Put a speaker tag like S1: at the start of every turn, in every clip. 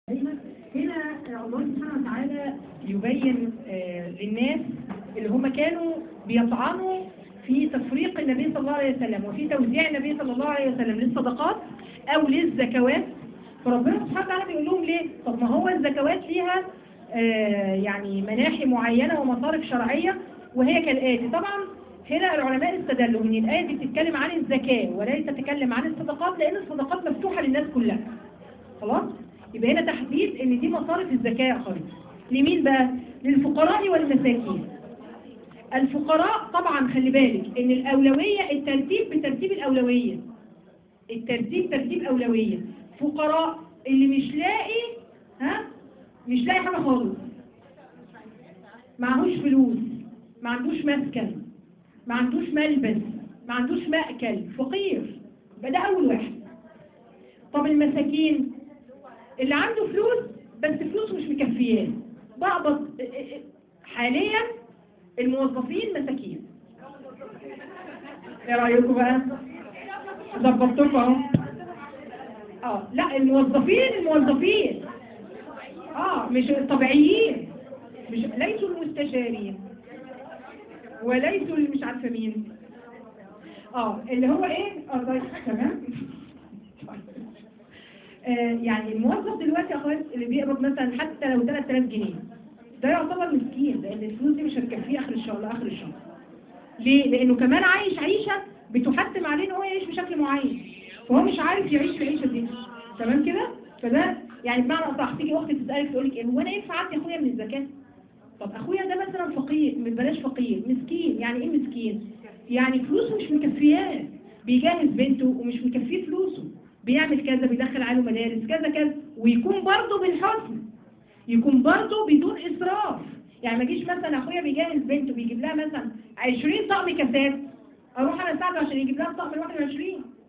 S1: هنا الله سبحانه وتعالى يبين آه، للناس اللي هم كانوا بيطعنوا في تفريق النبي صلى الله عليه وسلم وفي توزيع النبي صلى الله عليه وسلم للصدقات او للزكوات فربنا سبحانه وتعالى بيقول لهم ليه؟ طب ما هو الزكوات ليها آه، يعني مناحي معينه ومصارف شرعيه وهي كالاتي طبعا هنا العلماء استدلوا ان الايه دي بتتكلم عن الزكاه وليس تتكلم عن الصدقات لان الصدقات مفتوحه للناس كلها خلاص يبقى هنا تحديد ان دي مصارف الزكاه يا اخواتي لمين بقى للفقراء والمساكين الفقراء طبعا خلي بالك ان الاولويه الترتيب بترتيب الاولويه الترتيب ترتيب اولويه فقراء اللي مش لاقي ها مش لاقي حاجه خالص معهوش فلوس ما عندوش مسكن ما عندوش ملبس ما عندوش مأكل فقير يبقى ده اول واحد طب المساكين اللي عنده فلوس بس فلوسه مش مكفياه بقبض حاليا الموظفين مساكين ايه رايكم بقى ظبطتكم اهو اه لا الموظفين الموظفين اه مش الطبيعيين مش ليسوا المستشارين وليسوا اللي مش عارفه مين اه اللي هو ايه اه طيب تمام آه يعني الموظف دلوقتي يا اخوات اللي بيقبض مثلا حتى لو 3000 جنيه ده يعتبر مسكين لان الفلوس دي مش هتكفيه اخر الشهر لاخر الشهر ليه؟ لانه كمان عايش عيشه بتحتم عليه ان هو يعيش بشكل معين فهو مش عارف يعيش العيشه دي تمام كده؟ فده يعني بمعنى اصح تيجي اختي تسالك تقول لك ايه هو انا ينفع اعطي اخويا من الزكاه؟ طب اخويا ده مثلا فقير بلاش فقير مسكين يعني ايه مسكين؟ يعني فلوسه مش مكفياه بيجهز بنته ومش مكفيه فلوسه بيعمل كذا بيدخل عليه مدارس كذا كذا ويكون برضه بالحسن يكون برضه بدون اسراف يعني ما اجيش مثلا اخويا بيجهز بنته بيجيب لها مثلا 20 طقم كاسات اروح انا اساعده عشان يجيب لها الطقم ال 21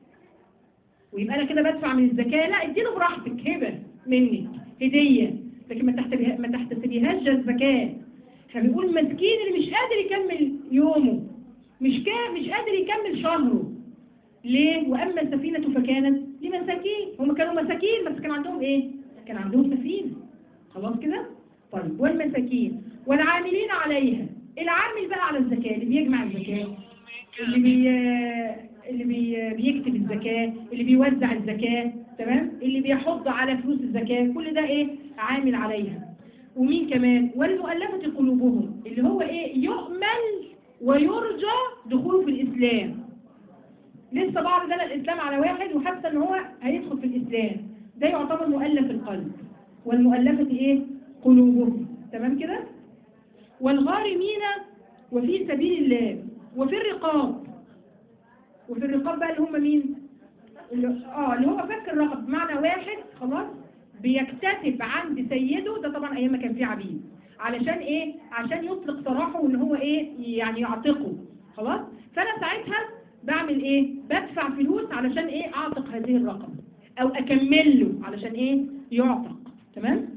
S1: ويبقى انا كده بدفع من الزكاه لا اديله براحتك هبه منك هديه لكن ما تحتسبيها ما تحتسبيهاش الزكاه احنا بنقول المسكين اللي مش قادر يكمل يومه مش كا مش قادر يكمل شهره ليه واما السفينه فكانت لمساكين هم كانوا مساكين بس كان عندهم ايه كان عندهم سفينه خلاص كده طيب والمساكين والعاملين عليها العامل بقى على الزكاه اللي بيجمع الزكاه اللي بي اللي بي بيكتب الزكاه اللي بيوزع الزكاه تمام اللي بيحض على فلوس الزكاه كل ده ايه عامل عليها ومين كمان والمؤلفه قلوبهم اللي هو ايه يؤمل ويرجى دخوله في الاسلام لسه بعض دل الاسلام على واحد وحاسه ان هو هيدخل في الاسلام ده يعتبر مؤلف القلب والمؤلفه ايه قلوبهم تمام كده والغارمين وفي سبيل الله وفي الرقاب وفي الرقاب بقى اللي هم مين اللي اه اللي هو فك الرقب بمعنى واحد خلاص بيكتسب عند سيده ده طبعا ايام ما كان فيه عبيد علشان ايه عشان يطلق سراحه وان هو ايه يعني يعتقه خلاص فانا ساعتها بعمل ايه بدفع فلوس علشان ايه اعتق هذه الرقبه او اكمل له علشان ايه يعتق تمام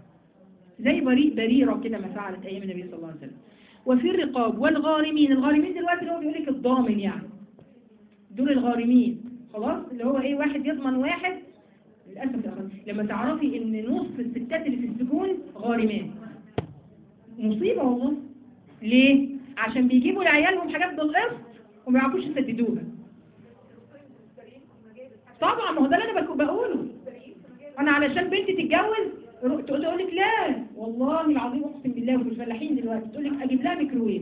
S1: زي بريء بريرة كده ما فعلت أيام النبي صلى الله عليه وسلم وفي الرقاب والغارمين الغارمين دلوقتي اللي هو بيقول لك الضامن يعني دول الغارمين خلاص اللي هو ايه واحد يضمن واحد للأسف يا أخوان لما تعرفي ان نصف الستات اللي في السجون غارمات مصيبة والله ليه؟ عشان بيجيبوا لعيالهم حاجات بالقسط وما يعرفوش يسددوها طبعا ما هو ده اللي انا بقوله انا علشان بنتي تتجوز تقول تقول لك لا والله العظيم اقسم بالله ومش فلاحين دلوقتي تقول لك اجيب لها ميكروويف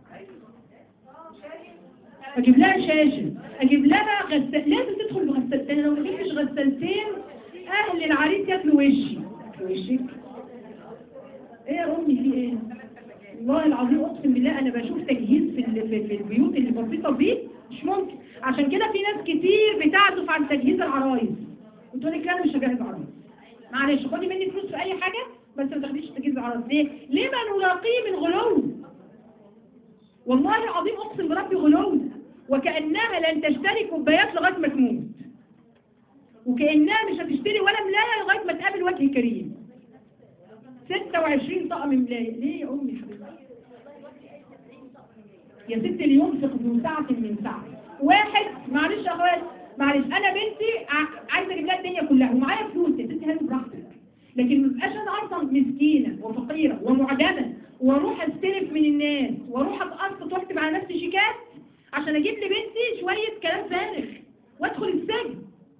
S1: اجيب لها شاشه اجيب لها غسالة لازم تدخل بغسالتين لو ما جبتش غسالتين اهل العريس ياكلوا وشي وشك ايه يا امي في ايه والله العظيم اقسم بالله انا بشوف تجهيز في في, في البيوت اللي بسيطه دي مش ممكن عشان كده في ناس كتير بتعزف عن تجهيز العرايس وتقول لك لا انا مش هجهز عرايس معلش خدي مني فلوس في اي حاجة بس ما تاخديش تجهيز عرض ليه ليه ما نلاقيه من غلو والله العظيم اقسم بربي غلو وكأنها لن تشتري كوبايات لغاية ما تموت وكأنها مش هتشتري ولا ملاية لغاية ما تقابل وجه كريم 26 طقم ملاية ليه يا امي حبيبتي يا ست اللي ينفق ذو ساعة من ساعة واحد معلش يا اخوات معلش انا بنتي ع- عايزه اجيب لها الدنيا كلها ومعايا فلوس يا ستي هاتي براحتك لكن اخد مسكينه وفقيره ومعدمه واروح استلف من الناس واروح اتقسط واكتب على نفسي شيكات عشان اجيب لبنتي شويه كلام فارغ وادخل السجن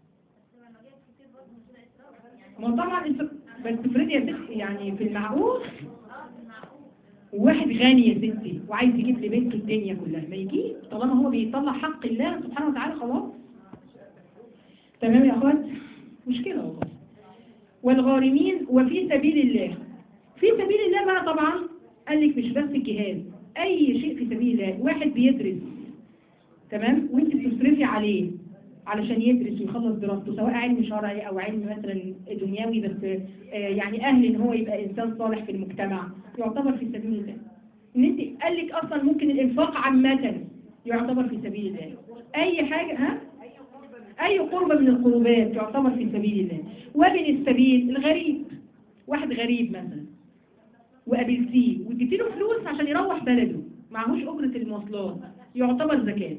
S1: ما طبعا انت بس افرضي يا ستي يعني في المعقول واحد غني يا ستي وعايز يجيب لبنته الدنيا كلها ما يجيب طالما هو بيطلع حق الله سبحانه وتعالى خلاص تمام يا اخوات مشكله والله والغارمين وفي سبيل الله في سبيل الله بقى طبعا قال لك مش بس الجهاد اي شيء في سبيل الله واحد بيدرس تمام وانت بتصرفي عليه علشان يدرس ويخلص دراسته سواء علم شرعي او علم مثلا دنيوي بس آه، يعني اهل ان هو يبقى انسان صالح في المجتمع يعتبر في سبيل الله ان انت قال لك اصلا ممكن الانفاق عامه يعتبر في سبيل الله اي حاجه ها اي قربة من القربات تعتبر في سبيل الله وابن السبيل الغريب واحد غريب مثلا وقابلتيه واديتي له فلوس عشان يروح بلده معهوش اجره المواصلات يعتبر زكاه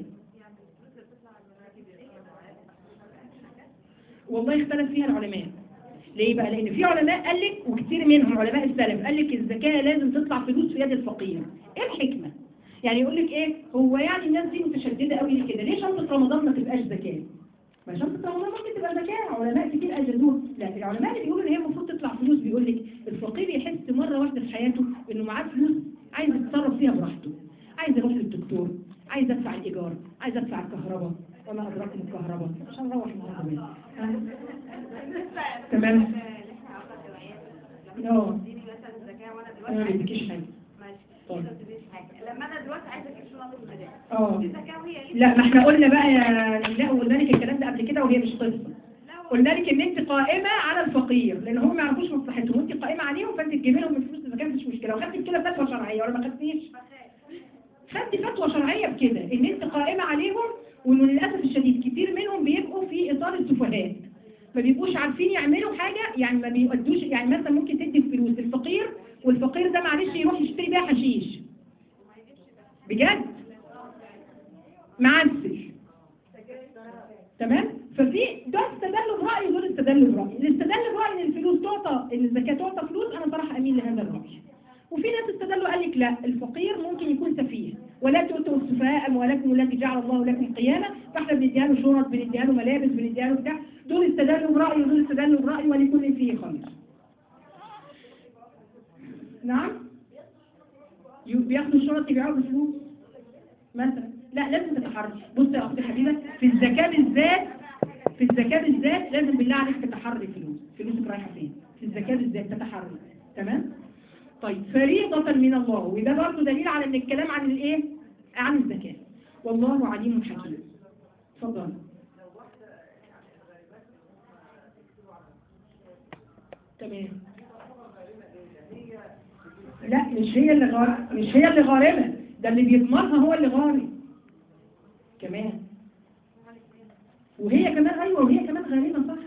S1: والله اختلف فيها العلماء ليه بقى لان في علماء قال لك وكثير منهم علماء السلف قال لك الزكاه لازم تطلع فلوس في يد الفقير ايه الحكمه يعني يقول لك ايه هو يعني الناس دي متشدده قوي ليه كده ليه شنطه رمضان ما تبقاش زكاه ما شنطه رمضان ممكن تبقى زكاه علماء كتير اجلوها لا العلماء اللي بيقولوا ان هي المفروض تطلع فلوس بيقول لك الفقير يحس مره واحده في حياته انه معاه فلوس عايز يتصرف فيها براحته عايز اروح للدكتور عايز ادفع الايجار عايز ادفع الكهرباء وما ادراكم الكهرباء عشان نروح النهارده بيت. ها؟ تمام اه انا ما بديكيش حاجه طيب.
S2: لما انا دلوقتي عايزه اجيب شنطه الزكاه
S1: اه
S2: دي زكاه وهي ليه
S1: لا ما احنا قلنا بقى يا لا قلنا لك الكلام ده قبل كده وهي مش قصه قلنا لك ان انت قائمه على الفقير لان هم ما يعرفوش مصلحتهم وانت قائمه عليهم فانت تجيبي لهم الفلوس اذا كانت مش مشكله وخدتي كده فتوى شرعيه ولا ما خدتيش خدتي فتوى شرعيه بكده ان انت قائمه عليهم وانه للاسف الشديد كتير منهم بيبقوا في اطار السفهاء ما بيبقوش عارفين يعملوا حاجه يعني ما بيؤدوش يعني مثلا ممكن تدي فلوس للفقير والفقير ده معلش يروح يشتري بيها حشيش بجد معسل تمام ففي ده استدلوا برأي ودول استدلوا برأي اللي استدل برأي ان الفلوس تعطى ان الزكاة تعطى فلوس انا صراحة اميل لهذا الرأي وفي ناس استدلوا قال لك لا الفقير ممكن يكون سفيه ولا تؤتوا السفهاء اموالكم التي جعل الله لكم قياما فاحنا بنديها له شنط بنديها له ملابس بنديها له بتاع دول استدلوا برأي ودول استدلوا برأي ولكل فيه خير نعم يو- بياخدوا الشنط يبيعوها بفلوس مثلا لا لازم تتحرك بص يا اختي حبيبه في الزكاه بالذات في الزكاه بالذات لازم بالله عليك تتحرك فلوس فلوسك رايحه فين في الزكاه بالذات تتحرك تمام طيب فريضه من الله وده برضه دليل على ان الكلام عن الايه عن الزكاه والله عليم حكيم اتفضل تمام لا مش هي اللي غار... مش هي اللي غارمة ده اللي بيضمنها هو اللي غارم كمان وهي كمان ايوه وهي كمان غارمة صح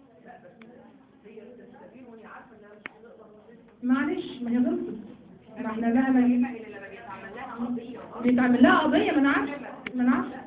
S1: معلش ما هي غلطت ما احنا بقى ما
S2: اللي لما بيتعمل لها قضيه
S1: بيتعمل لها قضية ما انا عارفة ما انا عارفة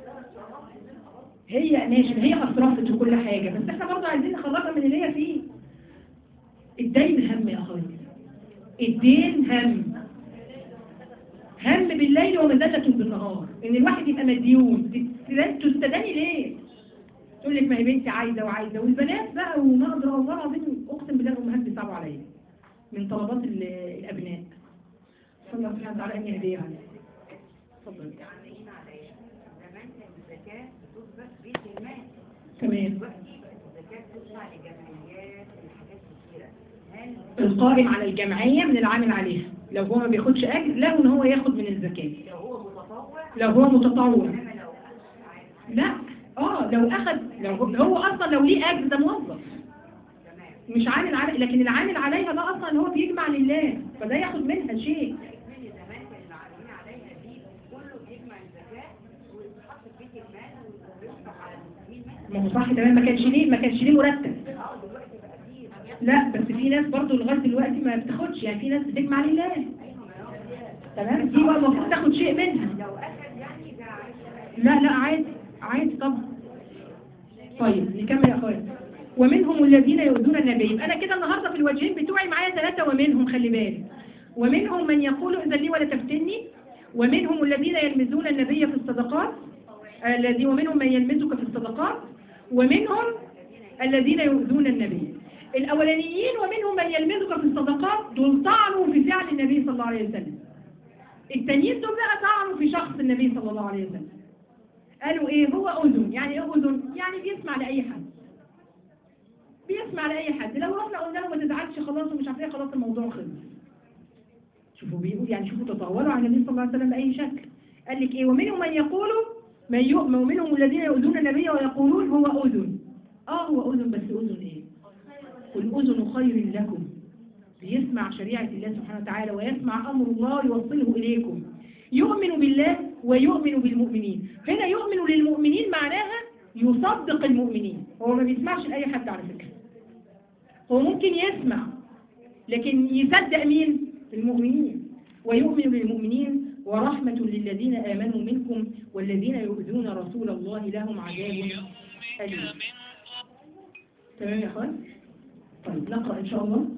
S1: هي ماشي هي اسرفت وكل حاجة بس احنا برضه عايزين نخرجها من اللي هي فيه الدين هم يا اخويا الدين هم هم بالليل ومذلة بالنهار ان الواحد يبقى مديون تست- تستداني ليه تقول لك ما هي بنتي عايزه وعايزه والبنات بقى وما ادري والله العظيم اقسم بالله الامهات بيصعبوا عليا من طلبات ال- الابناء صلى الله سبحانه وتعالى ان يهديها اتفضل
S2: عاملين عليها زمان كان الزكاه بتثبت بيت المال
S1: تمام
S2: دلوقتي بقت الزكاه بتدفع لجمعيات لحاجات كتيره هل
S1: القائم على الجمعية من العامل عليها لو هو ما بياخدش أجر له إن هو ياخد من الزكاة
S2: لو هو متطوع
S1: لو هو متطوع
S2: انما لو عايز
S1: لا اه لو أخد لو هو- هو أصلا لو ليه أجر ده موظف
S2: تمام
S1: مش عامل علي لكن العامل عليها ده أصلا هو بيجمع لله فده ياخد منها شيء
S2: من زمان كانوا عاملين عليها دي كله بيجمع الزكاه ويتحط في بيت المال ويصرف على المسلمين منها
S1: ما هو صح تمام ما كانش ليه ما كانش ليه مرتب
S2: اه دلوقتي بقى فيه
S1: لا بس في ناس برضو لغاية دلوقتي ما بتاخدش يعني في ناس بتجمع لله
S2: ايوه ما هو
S1: تمام دي بقى المفروض تاخد شيء منها
S2: لو اخذ يعني ده عايز
S1: لا لا عادي عادي طبعا طيب نكمل يا اخويا ومنهم الذين يؤذون النبي يبقى انا كده النهارده في الوجهين بتوعي معايا ثلاثه ومنهم خلي بالك ومنهم من يقول اذن لي ولا تفتني ومنهم الذين يلمزون النبي في الصدقات الذي ومنهم من يلمزك في الصدقات ومنهم الذين يؤذون النبي الاولانيين ومنهم من يلمزك في الصدقات دول طعنوا في فعل النبي صلى الله عليه وسلم التانيين دول بقى طعنوا في شخص النبي صلى الله عليه وسلم قالوا ايه هو اذن يعني ايه اذن يعني بيسمع لاي حد بيسمع لاي حد لو رحنا قلنا له ما تزعلش خلاص ومش عارف ايه خلاص الموضوع خلص شوفوا بيقول يعني شوفوا تطوروا على النبي صلى الله عليه وسلم باي شكل قال لك ايه ومنهم من يقول من يؤمن ومنهم الذين يؤذون النبي ويقولون هو اذن اه هو اذن بس اذن ايه والاذن خير لكم بيسمع شريعة الله سبحانه وتعالى ويسمع أمر الله يوصله إليكم يؤمن بالله ويؤمن بالمؤمنين هنا يؤمن للمؤمنين معناها يصدق المؤمنين هو ما بيسمعش لأي حد على فكرة هو ممكن يسمع لكن يصدق مين المؤمنين ويؤمن للمؤمنين ورحمة للذين آمنوا منكم والذين يؤذون رسول الله لهم عذاب أليم تمام يا أخوان طيب نقرأ إن شاء الله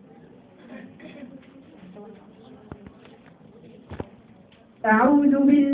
S1: أعوذ بالله